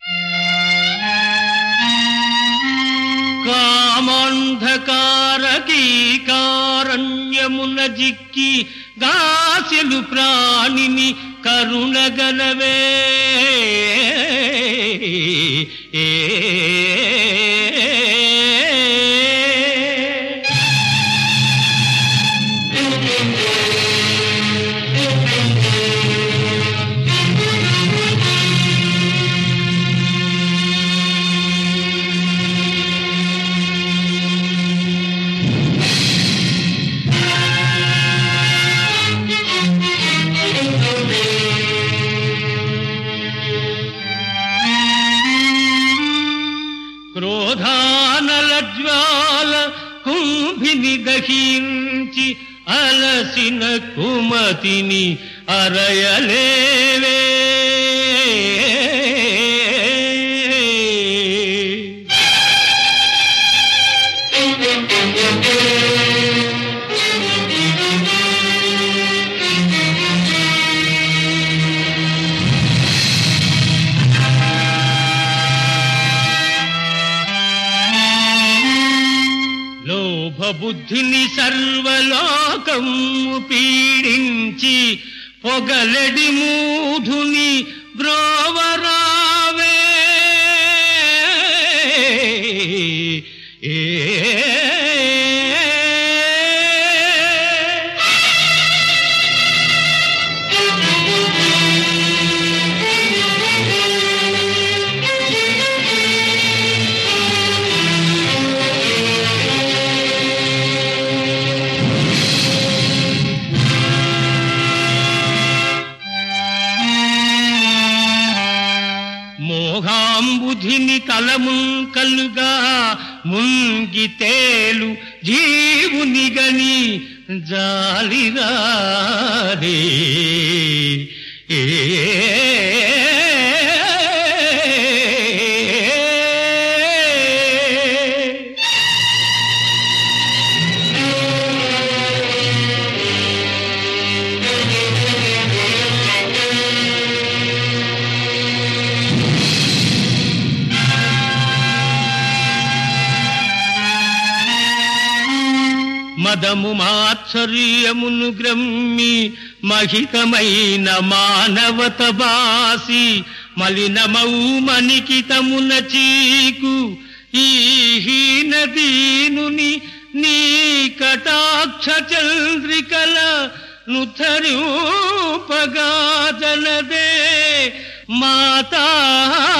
కామాంధకారకీకారణ్యమున జిక్కి గాసెలు ప్రాణిని కరుణగలవే ఏ క్రోధానల జ్వాల కుంభిని దహించి అలసిన కుమతిని అరయలేవే లోభబుద్ధిని సర్వలోకము పీడించి పొగలెడి మూఢుని బ్రోవరావే ఏ మోహాంబుధిని కలముంకలుగా ముంగి తేలు జీవుని గని జాలిరాదే ఏ మదము మాత్సర్యమును గ్రమ్మి మహితమైన మానవత బాసి మలినమౌ మణికితమున చీకు ఈ హీన దీనుని నీ కటాక్ష చంద్రికల నుథరూపగాదనదే మాతా